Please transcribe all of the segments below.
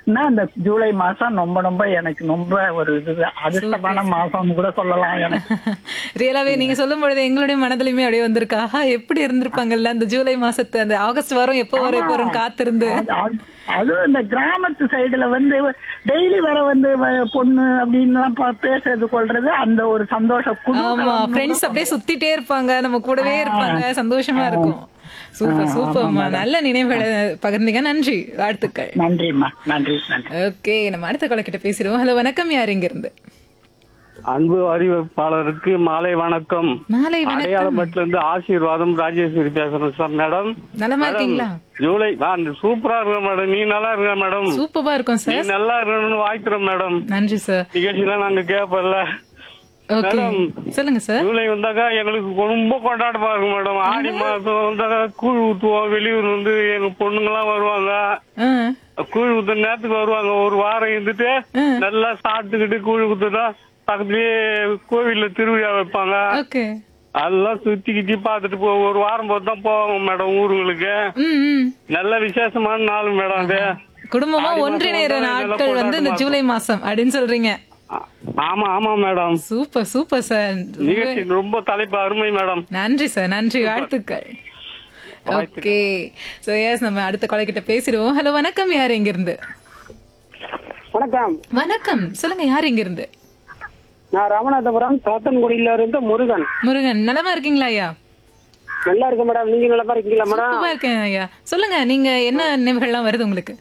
இன்னும் இந்த ஜூலை மாசம் ரொம்ப ரொம்ப எனக்கு ரொம்ப ஒரு இது அதிர்ஷ்டமான மாசம்னு கூட சொல்லலாம் எனக்கு ரியலாவே நீங்க சொல்லும் பொழுது எங்களுடைய மனதிலுமே அப்படியே வந்திருக்கா ஆஹா, எப்படி இருந்திருப்பாங்கல்ல அந்த ஜூலை மாசத்து அந்த ஆகஸ்ட் வாரம் எப்போ வரும் எப்போ வரும் காத்திருந்து அது- அது- அதுவும் இந்த கிராமத்து சைடுல வந்து டெய்லி வர வந்து வ- பொண்ணு அப்படின்னு எல்லாம் பா- பேசுறது கொள்றது அந்த ஒரு சந்தோஷம் ஆமா குதூகலம் ஃப்ரெண்ட்ஸ் அப்படியே சுத்திட்டே இருப்பாங்க நம்ம கூடவே இருப்பாங்க சந்தோஷமா இருக்கும் சூப்பர் சூப்பர்மா நல்ல நினைவுகளை பகிர்ந்தீங்க நன்றி வாழ்த்துக்கள் நன்றிம்மா நன்றி நன்றி ஓகே நம்ம அடுத்த கொலை கிட்ட பேசிடுவோம் ஹலோ வணக்கம் யார் இங்க இருந்து அன்பு அறிவிப்பாளருக்கு மாலை வணக்கம் மாலை வணக்கம் அடையாளமட்டில இருந்து ஆசீர்வாதம் ராஜேஸ்வரி பேசுறேன் சார் மேடம் நலமா இருக்கீங்களா ஜூலை நான் சூப்பரா இருக்கேன் மேடம் நீ நல்லா இருக்க மேடம் சூப்பரா இருக்கும் நீ சார் நல்லா இருக்கணும்னு வாழ்த்துறோம் மேடம் நன்றி சார் நிகழ்ச்சியெல்லாம் நாங்க கேட்பல ஓகே மேடம். சொல்லுங்க சார் ஜூலை வந்தாக்கா எங்களுக்கு ரொம்ப கொண்டாட்டமா இருக்கும் மேடம் ஆடி மாசம் வந்தாக்கா கூழ் ஊத்துவோம் வெளியூர் வந்து எங்க பொண்ணுங்கெல்லாம் வருவாங்க ஆ, கூழ் ஊத்துற நேரத்துக்கு வருவாங்க ஒரு வாரம் இருந்துட்டு நல்லா சாப்பிட்டுக்கிட்டு கூழ் ஊத்துட்டா பக்கத்துலயே கோவில்ல திருவிழா வைப்பாங்க ஓகே அதெல்லாம் சுத்தி கித்தி பாத்துட்டு போ ஒரு வாரம் போது தான் போவாங்க மேடம் ஊருங்களுக்கு ம் ம் நல்ல விசேஷமான நாள் மேடம் அது குடும்பமா ஆடி மாசம் ஒன்றிணைற வந்தா நாட்கள் நல்லா வந்து இந்த கொண்டாடுவாங்க. ஜூலை மாசம் அப்படின்னு சொல்றீங்க ஆ- ஆமா ஆமா மேடம் சூப்பர் சூப்பர் சார் நிகழ்ச்சி ரொம்ப தலைப்பு அருமை மேடம் நன்றி சார் நன்றி வாழ்த்துக்கள் ஓகே சோ எஸ் நம்ம அடுத்த கொலை கிட்ட பேசிடுவோம் ஹலோ வணக்கம் யார் இங்க இருந்து வணக்கம் வணக்கம் சொல்லுங்க யார் இங்க இருந்து நான் ராமநாதபுரம் சாத்தன்குடியில இருந்து முருகன் முருகன் நலமா இருக்கீங்களா ஐயா நல்லா இருக்கு மேடம் நீங்க நல்லா இருக்கீங்களா மேடம் சூப்பரா இருக்கேன் ஐயா சொல்லுங்க நீங்க என்ன நினைவுகள்லாம் வருது உங்களுக்கு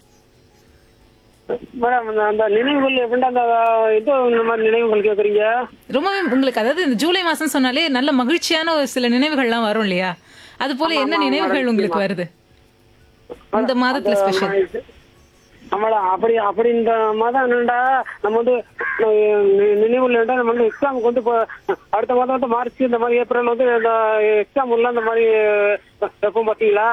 மேடம் அந்த- அந்த நினைவுகள் எப்படின்னா அந்த இது இந்த மாதிரி நினைவுகள் கேக்குறீங்க ரொம்பவே உங்களுக்கு அதாவது இந்த ஜூலை மாசம் சொன்னாலே நல்ல மகிழ்ச்சியான ஒரு சில நினைவுகள்லாம் வரும் இல்லையா அது போல என்ன நினைவுகள் உங்களுக்கு வருது இந்த மாதத்துல ஸ்பெஷல் நம்மள அப்படி அப்படி இந்த மாதம் என்னடா நம்ம வந்து அஹ், நி- நினைவுகள் என்னடா நம்ம வந்து எக்ஸாமுக்கு வந்து இப்போ அடுத்த மாதம் வந்து மார்ச் இந்த மாதிரி ஏப்ரல் வந்து இந்த எக்ஸாம் எல்லாம் இந்த மாதிரி அஹ், வைப்போம் பாத்தீங்களா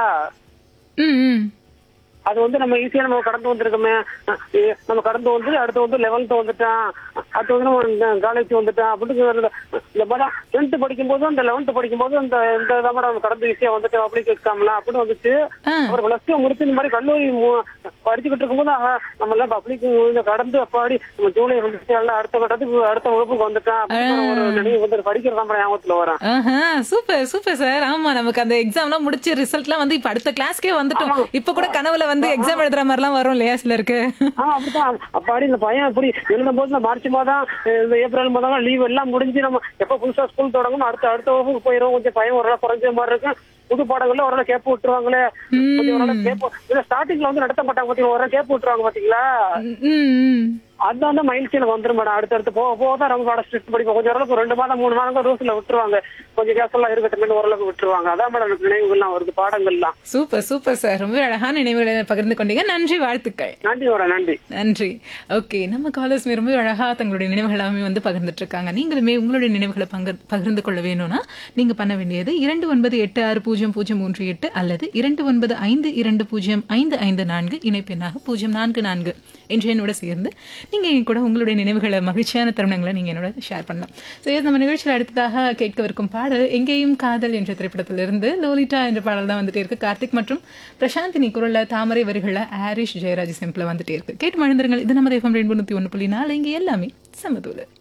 ம் ம் அது வந்து நம்ம ஈஸியா நம்ம கடந்து வந்திருக்கோமே அஹ் நம்ம கடந்து வந்து அடுத்து வந்து லெவன்த் வந்துட்டான் அடுத்து வந்து நம்ம காலேஜ் வந்துட்டான் அப்படின்னு இந்த- இந்த மாதிரி டென்த் படிக்கும் போது அந்த லெவன்த் படிக்கும் போது அந்த இந்த இதை மாதிரி நம்ம கடந்து ஈஸியா வந்துட்டோம் பப்ளிக் எக்ஸாம்லாம் அப்படின்னு வந்துச்சு ஆ. அப்புறம் பிளஸ் டூ முடிச்சு இந்த மாதிரி கல்லூரி மு- படிச்சுக்கிட்டு இருக்கும்போது ஆஹா, நம்ம எல்லாம் பப்ளிக் கடந்து அப்பாடி நம்ம ஜூலை வந்துச்சு எல்லாம் அடுத்த கட்டத்துக்கு அடுத்த வகுப்புக்கு வந்துட்டான் அப்படின்னு ஒரு நினைவு வந்து படிக்கிற நம்ம ஞாபகத்துல வரேன் ஆஹா சூப்பர் சூப்பர் சார் ஆமா நமக்கு அந்த எக்ஸாம்லாம் முடிச்சு ரிசல்ட்லாம் வந்து இப்ப அடுத்த கிளாஸ்க்கே வந்துட்டோம் இப்ப கூட கனவுல வந்து எக்ஸாம் எழுதுற மாதிரிலாம் வரும் இல்லையா சிலருக்கு ஆ, அப்படித்தான் அப்பாடி இந்த பையன் இப்படி எழுதும் போது இந்த மார்ச் மாதம் இந்த ஏப்ரல் மாதம் லீவ் எல்லாம் முடிஞ்சு நம்ம எப்ப புதுசா ஸ்கூல் தொடங்கும் அடுத்த அடுத்த வகுப்புக்கு போயிடும் கொஞ்சம் பையன் ஓரளவு குறைஞ்ச மாதிரி இருக்கு புது பாடங்கள்ல ஓரளவு கேப் விட்டுருவாங்களே கொஞ்சம் ஓரளவு கேப் இல்ல ஸ்டார்டிங்ல வந்து நடத்த மாட்டாங்க பாத்தீங்களா ஓரளவு கேப் விட்டுருவாங்க பாத்தீங்களா ம், ம். அது வந்து மைண்ட் எனக்கு வந்துரும் மேடம் அடுத்தடுத்து போக போக தான் ரொம்ப பாடம் ஸ்ட்ரிக்ட் படிப்போம் கொஞ்சம் ஓரளவுக்கு ரெண்டு மாதம் மூணு மாதம் ரூஸ்ல விட்டுருவாங்க கொஞ்சம் கேஸ் எல்லாம் இருக்கட்டும் ஓரளவுக்கு விட்டுருவாங்க அதான் மேடம் எனக்கு நினைவுகள்லாம் வருது பாடங்கள்லாம் சூப்பர் சூப்பர் சார் ரொம்ப அழகான நினைவுகளை பகிர்ந்து கொண்டீங்க நன்றி வாழ்த்துக்கள் நன்றி வரேன் நன்றி நன்றி ஓகே நம்ம காலர்ஸ் ரொம்ப அழகா தங்களுடைய நினைவுகள் எல்லாமே வந்து பகிர்ந்துட்டு இருக்காங்க நீங்களுமே உங்களுடைய நினைவுகளை பங்கு பகிர்ந்து கொள்ள வேணும்னா நீங்க பண்ண வேண்டியது இரண்டு ஒன்பது எட்டு ஆறு பூஜ்ஜியம் பூஜ்ஜியம் மூன்று எட்டு அல்லது இரண்டு ஒன்பது ஐந்து இரண்டு பூஜ்ஜியம் ஐந்து ஐந்து நான்கு இணைப்பெண்ணாக பூஜ்ஜியம் நான்கு நான்கு என்று என்னோட சேர்ந்து நீங்க என் கூட உங்களுடைய நினைவுகளை மகிழ்ச்சியான தருணங்களை நீங்க என்னோட ஷேர் பண்ணலாம் சரி நம்ம நிகழ்ச்சியில் அடுத்ததாக கேட்கவிருக்கும் பாடல் எங்கேயும் காதல் என்ற திரைப்படத்திலிருந்து லோலிட்டா என்ற பாடல் தான் வந்துட்டே இருக்கு கார்த்திக் மற்றும் பிரசாந்தினி குரல்ல தாமரை வரிகளில் ஆரிஷ் ஜெயராஜ் சிம்பிள வந்துட்டே இருக்கு கேட்டு மழுந்திருங்கள் இது நம்ம தேஃபம் ரெண்டு ஒன்று புள்ளி நாலு இங்கே எல்லாமே சமதூல